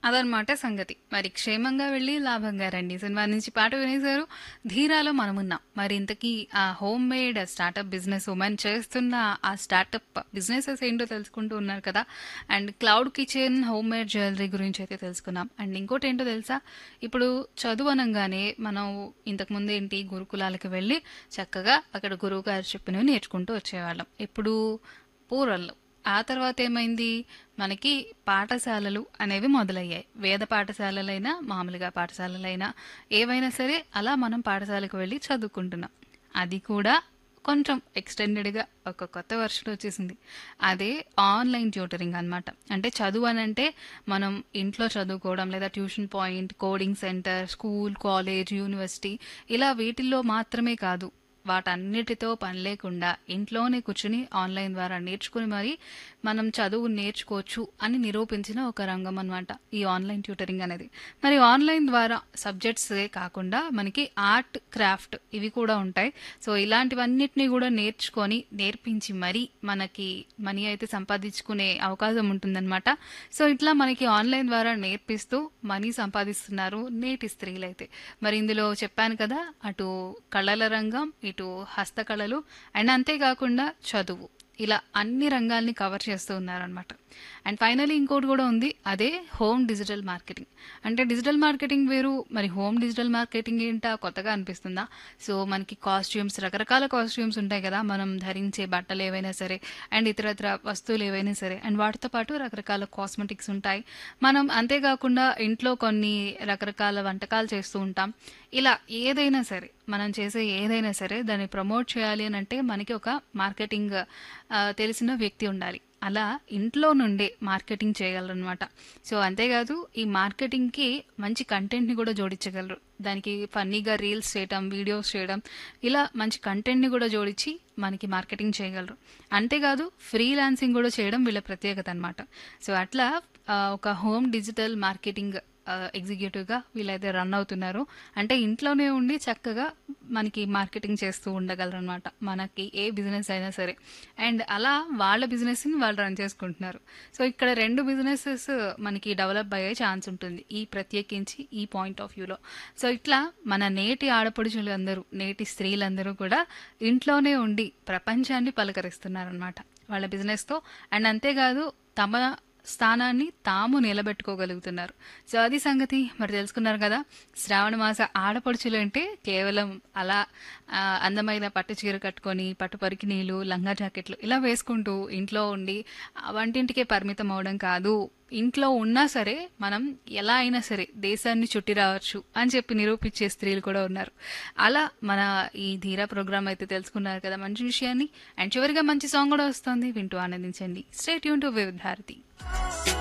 అదనమాట సంగతి. మరి క్షేమంగా వెళ్ళి లాభంగా రండి సినిమా నుంచి పాట వినేశారు. 'ధీరా'లో మనమున్నాం. మరి ఇంతకీ ఆ homemade startup business women చేస్తున్న ఆ స్టార్టప్ బిజినెసెస్ ఏంటో తెలుసుకుంటూ ఉన్నారు కదా! And cloud kitchen, homemade jewellery గురించి అయితే తెలుసుకున్నాం. అండ్ ఇంకోటేంటో తెలుసా? ఇప్పుడు చదువు అనంగానే మనం ఇంతకుముందు ఏంటి గురుకులాలకి వెళ్ళి చక్కగా అక్కడ గురువుగారు చెప్పినవి నేర్చుకుంటూ వచ్చేవాళ్ళం. ఎప్పుడు పూర్వంలో. ఆ తర్వాత ఏమైంది? మనకి పాఠశాలలు అనేవి మొదలయ్యాయి. వేద పాఠశాలలైనా, మామూలుగా పాఠశాలలైనా ఏవైనా సరే అలా మనం పాఠశాలకు వెళ్ళి చదువుకుంటున్నాం. అది కూడా కొంచెం ఎక్స్‌టెండెడ్‌గా ఒక కొత్త వెర్షన్ వచ్చేసింది. అదే ఆన్‌లైన్ ట్యూటరింగ్ అనమాట. అంటే చదువు అనంటే మనం ఇంట్లో చదువుకోవడం లేదా tuition point, coding centre, school, college, university ఇలా వీటిల్లో మాత్రమే కాదు. వాటన్నిటితో పని లేకుండా ఇంట్లోనే కూర్చొని ఆన్‌లైన్ ద్వారా నేర్చుకుని మరి మనం చదువు నేర్చుకోవచ్చు అని నిరూపించిన ఒక రంగం అనమాట. ఈ ఆన్‌లైన్ ట్యూటరింగ్ అనేది. మరి ఆన్‌లైన్ ద్వారా సబ్జెక్ట్సే కాకుండా మనకి ఆర్ట్, క్రాఫ్ట్ ఇవి కూడా ఉంటాయి. సో ఇలాంటివన్నిటిని కూడా నేర్చుకొని, నేర్పించి మరీ మనకి మనీ అయితే సంపాదించుకునే అవకాశం ఉంటుందనమాట. సో ఇట్లా మనకి ఆన్‌లైన్ ద్వారా నేర్పిస్తూ మనీ సంపాదిస్తున్నారు నేటి స్త్రీలైతే. మరి ఇందులో చెప్పాను కదా! అటు కళల రంగం, ఇటు హస్తకళలు అండ్ అంతేకాకుండా చదువు. ఇలా అన్ని రంగాల్ని కవర్ చేస్తూ ఉన్నారనమాట. అండ్ ఫైనల్లీ ఇంకోటి కూడా ఉంది. అదే హోమ్ డిజిటల్ మార్కెటింగ్. అంటే డిజిటల్ మార్కెటింగ్ వేరు. మరి హోమ్ డిజిటల్ మార్కెటింగ్ ఏంటా కొత్తగా అనిపిస్తుందా? సో మనకి కాస్ట్యూమ్స్ రకరకాల కాస్ట్యూమ్స్ ఉంటాయి కదా! మనం ధరించే బట్టలు ఏవైనా సరే అండ్ ఇతరత్ర వస్తువులు ఏవైనా సరే అండ్ వాటితో పాటు రకరకాల కాస్మెటిక్స్ ఉంటాయి. మనం అంతేకాకుండా ఇంట్లో కొన్ని రకరకాల వంటకాలు చేస్తూ ఉంటాం. ఇలా ఏదైనా సరే మనం చేసే ఏదైనా సరే దాన్ని ప్రమోట్ చేయాలి అనంటే మనకి ఒక మార్కెటింగ్ ఆహ్, తెలిసిన వ్యక్తి ఉండాలి. అలా ఇంట్లో నుండే మార్కెటింగ్ చేయగలరనమాట. సో అంతేకాదు ఈ మార్కెటింగ్‌కి మంచి కంటెంట్‌ని కూడా జోడించగలరు. దానికి ఫన్నీగా రీల్స్ చేయటం, వీడియోస్ చేయడం ఇలా మంచి కంటెంట్‌ని కూడా జోడించి మనకి మార్కెటింగ్ చేయగలరు. అంతేకాదు ఫ్రీలాన్సింగ్ కూడా చేయడం వీళ్ళ ప్రత్యేకత అనమాట. సో అట్లా ఆహ్, ఒక హోమ్ డిజిటల్ మార్కెటింగ్ ఆహ్, ఎగ్జిక్యూటివ్‌గా వీళ్ళైతే రన్ అవుతున్నారు. అంటే ఇంట్లోనే ఉండి చక్కగా మనకి మార్కెటింగ్ చేస్తూ ఉండగలరనమాట. మనకి ఏ బిజినెస్ అయినా సరే. అండ్ అలా వాళ్ళ బిజినెస్‌ని వాళ్ళు రన్ చేసుకుంటున్నారు. సో ఇక్కడ 2 బిజినెసెస్ మనకి డెవలప్ అయ్యే ఛాన్స్ ఉంటుంది. ఈ ప్రత్యేకించి ఈ పాయింట్ ఆఫ్ వ్యూలో. సో ఇట్లా మన నేటి ఆడపడుచులందరూ, నేటి స్త్రీలందరూ కూడా ఇంట్లోనే ఉండి ప్రపంచాన్ని పలకరిస్తున్నారనమాట. వాళ్ళ బిజినెస్‌తో అండ్ అంతేకాదు తమ స్థానాన్ని తాము నిలబెట్టుకోగలుగుతున్నారు. సో అది సంగతి. మరి తెలుసుకున్నారు కదా! శ్రావణ మాస ఆడపడుచులు అంటే కేవలం అలా ఆహ్, అందమైన పట్టు చీర కట్టుకొని, పట్టు పరికిణీలు, లంగా జాకెట్లు ఇలా వేసుకుంటూ ఇంట్లో ఉండి ఆహ్, వంటింటికే పరిమితం అవ్వడం కాదు. ఇంట్లో ఉన్నా సరే మనం ఎలా అయినా సరే దేశాన్ని చుట్టి రావచ్చు అని చెప్పి నిరూపించే స్త్రీలు కూడా ఉన్నారు. అలా మన ఈ 'ధీర' ప్రోగ్రామ్ అయితే తెలుసుకున్నారు కదా మంచి విషయాన్ని. అండ్ చివరిగా మంచి సాంగ్ కూడా వస్తోంది. వింటూ ఆనందించండి. స్టే ట్యూన్ టు వివిధ భారతి.